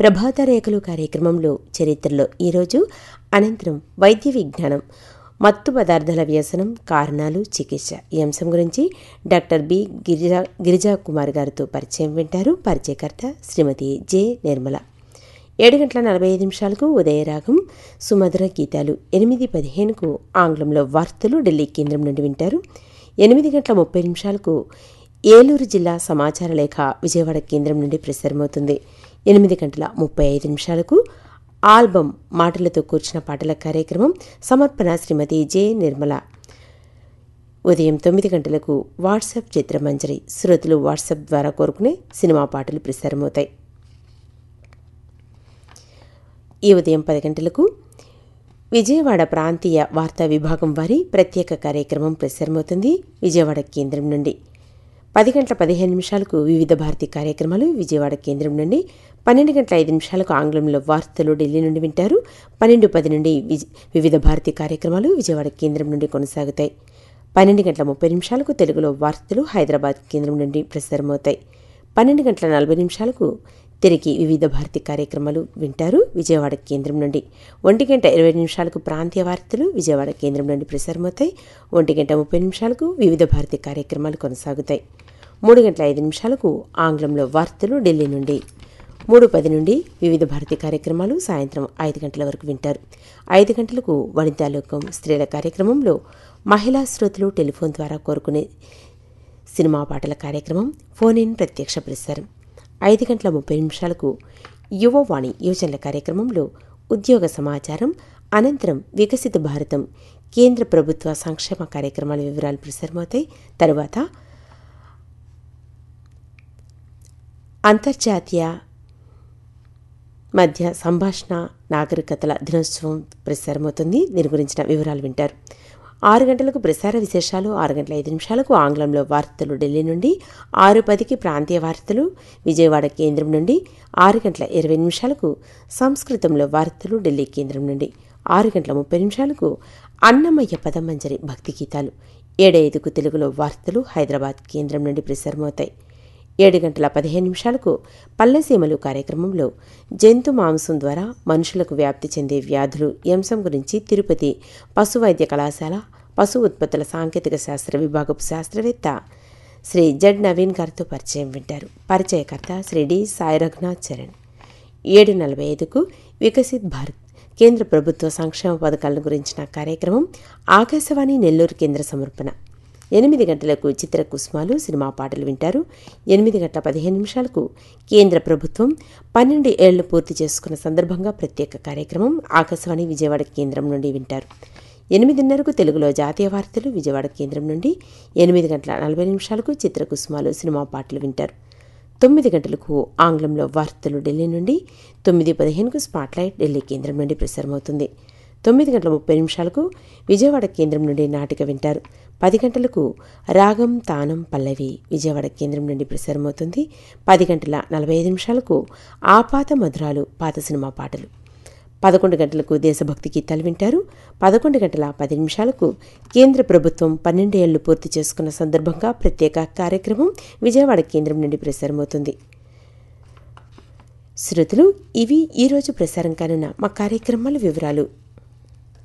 ప్రభాత రేఖలు కార్యక్రమంలో చరిత్రలో ఈరోజు అనంతరం వైద్య విజ్ఞానం మత్తు పదార్థాల వ్యసనం కారణాలు చికిత్స ఈ అంశం గురించి డాక్టర్ బి గిరిజా గిరిజా కుమార్ గారితో పరిచయం వింటారు పరిచయకర్త శ్రీమతి జె నిర్మల ఏడు గంటల నలభై ఐదు నిమిషాలకు ఉదయరాగం సుమధుర గీతాలు ఎనిమిది పదిహేనుకు ఆంగ్లంలో వార్తలు ఢిల్లీ కేంద్రం నుండి వింటారు ఎనిమిది గంటల ముప్పై నిమిషాలకు ఏలూరు జిల్లా సమాచార లేఖ విజయవాడ కేంద్రం నుండి ప్రసారమవుతుంది ఎనిమిది గంటల ముప్పై ఐదు నిమిషాలకు ఆల్బమ్ మాటలతో కూర్చిన పాటల కార్యక్రమం సమర్పణ శ్రీమతి జె నిర్మల ఉదయం తొమ్మిది గంటలకు వాట్సాప్ చిత్రమంజరి శ్రోతలు వాట్సాప్ ద్వారా కోరుకునే సినిమా పాటలు ప్రసారమవుతాయి ఈ ఉదయం పది గంటలకు విజయవాడ ప్రాంతీయ వార్తా విభాగం వారి ప్రత్యేక కార్యక్రమం ప్రసారమవుతుంది విజయవాడ కేంద్రం నుండి పది గంటల పదిహేను నిమిషాలకు వివిధ భారతి కార్యక్రమాలు విజయవాడ కేంద్రం నుండి పన్నెండు గంటల ఐదు నిమిషాలకు ఆంగ్లంలో వార్తలు ఢిల్లీ నుండి వింటారు పన్నెండు పది నుండి వివిధ భారతి కార్యక్రమాలు విజయవాడ కేంద్రం నుండి కొనసాగుతాయి పన్నెండు గంటల ముప్పై నిమిషాలకు తెలుగులో వార్తలు హైదరాబాద్ కేంద్రం నుండి ప్రసారమవుతాయి పన్నెండు గంటల నలభై నిమిషాలకు తిరిగి వివిధ భారతి కార్యక్రమాలు వింటారు విజయవాడ కేంద్రం నుండి ఒంటి గంట ఇరవై నిమిషాలకు ప్రాంతీయ వార్తలు విజయవాడ కేంద్రం నుండి ప్రసారమవుతాయి ఒంటి గంట ముప్పై నిమిషాలకు వివిధ భారతి కార్యక్రమాలు కొనసాగుతాయి మూడు గంటల ఐదు నిమిషాలకు ఆంగ్లంలో వార్తలు ఢిల్లీ నుండి మూడు పది నుండి వివిధ భారతి కార్యక్రమాలు సాయంత్రం ఐదు గంటల వరకు వింటారు ఐదు గంటలకు వనితాలోకం స్త్రీల కార్యక్రమంలో మహిళా శ్రోతలు టెలిఫోన్ ద్వారా కోరుకునే సినిమా పాటల కార్యక్రమం ఫోన్ ఇన్ ప్రత్యక్ష ప్రసారం ఐదు గంటల ముప్పై నిమిషాలకు యువవాణి యోజనల కార్యక్రమంలో ఉద్యోగ సమాచారం అనంతరం వికసిత భారతం కేంద్ర ప్రభుత్వ సంక్షేమ కార్యక్రమాల వివరాలు ప్రసారమవుతాయి తరువాత అంతర్జాతీయ మధ్య సంభాషణ నాగరికతల దినోత్సవం ప్రసారమవుతుంది దీని గురించిన వివరాలు వింటారు ఆరు గంటలకు ప్రసార విశేషాలు ఆరు గంటల ఐదు నిమిషాలకు ఆంగ్లంలో వార్తలు ఢిల్లీ నుండి ఆరు పదికి ప్రాంతీయ వార్తలు విజయవాడ కేంద్రం నుండి ఆరు గంటల ఇరవై నిమిషాలకు సంస్కృతంలో వార్తలు ఢిల్లీ కేంద్రం నుండి ఆరు గంటల ముప్పై నిమిషాలకు అన్నమయ్య పదమంజరి భక్తి గీతాలు ఏడైదుకు తెలుగులో వార్తలు హైదరాబాద్ కేంద్రం నుండి ప్రసారమవుతాయి ఏడు గంటల పదిహేను నిమిషాలకు పల్లెసీమలు కార్యక్రమంలో జంతు మాంసం ద్వారా మనుషులకు వ్యాప్తి చెందే వ్యాధులు ఈ అంశం గురించి తిరుపతి పశు వైద్య కళాశాల పశు ఉత్పత్తుల సాంకేతిక శాస్త్ర విభాగపు శాస్త్రవేత్త శ్రీ జడ్ నవీన్ గారితో పరిచయం వింటారు పరిచయకర్త శ్రీ డి సాయి రఘునాథ్ చరణ్ ఏడు నలభై ఐదుకు వికసిత్ భారత్ కేంద్ర ప్రభుత్వ సంక్షేమ పథకాల గురించిన కార్యక్రమం ఆకాశవాణి నెల్లూరు కేంద్ర సమర్పణ ఎనిమిది గంటలకు చిత్ర కుసుమాలు సినిమా పాటలు వింటారు ఎనిమిది గంటల పదిహేను నిమిషాలకు కేంద్ర ప్రభుత్వం పన్నెండు ఏళ్లు పూర్తి చేసుకున్న సందర్భంగా ప్రత్యేక కార్యక్రమం ఆకాశవాణి విజయవాడ కేంద్రం నుండి వింటారు ఎనిమిదిన్నరకు తెలుగులో జాతీయ వార్తలు విజయవాడ కేంద్రం నుండి ఎనిమిది గంటల నలభై నిమిషాలకు చిత్ర కుసుమాలు సినిమా పాటలు వింటారు తొమ్మిది గంటలకు ఆంగ్లంలో వార్తలు ఢిల్లీ నుండి తొమ్మిది పదిహేనుకు స్పాట్లైట్ ఢిల్లీ కేంద్రం నుండి ప్రసారమవుతుంది తొమ్మిది గంటల ముప్పై నిమిషాలకు విజయవాడ కేంద్రం నుండి నాటిక వింటారు పది గంటలకు రాగం తానం పల్లవి విజయవాడ కేంద్రం నుండి ప్రసారమవుతుంది పది గంటల నలభై ఐదు నిమిషాలకు ఆపాత మధురాలు పాత సినిమా పాటలు పదకొండు గంటలకు దేశభక్తి గీతాలు వింటారు పదకొండు గంటల పది నిమిషాలకు కేంద్ర ప్రభుత్వం పన్నెండు ఏళ్లు పూర్తి చేసుకున్న సందర్భంగా ప్రత్యేక కార్యక్రమం విజయవాడ కేంద్రం నుండి ప్రసారమవుతుంది శ్రుతులు ఇవి ఈరోజు ప్రసారం కానున్న మా కార్యక్రమాల వివరాలు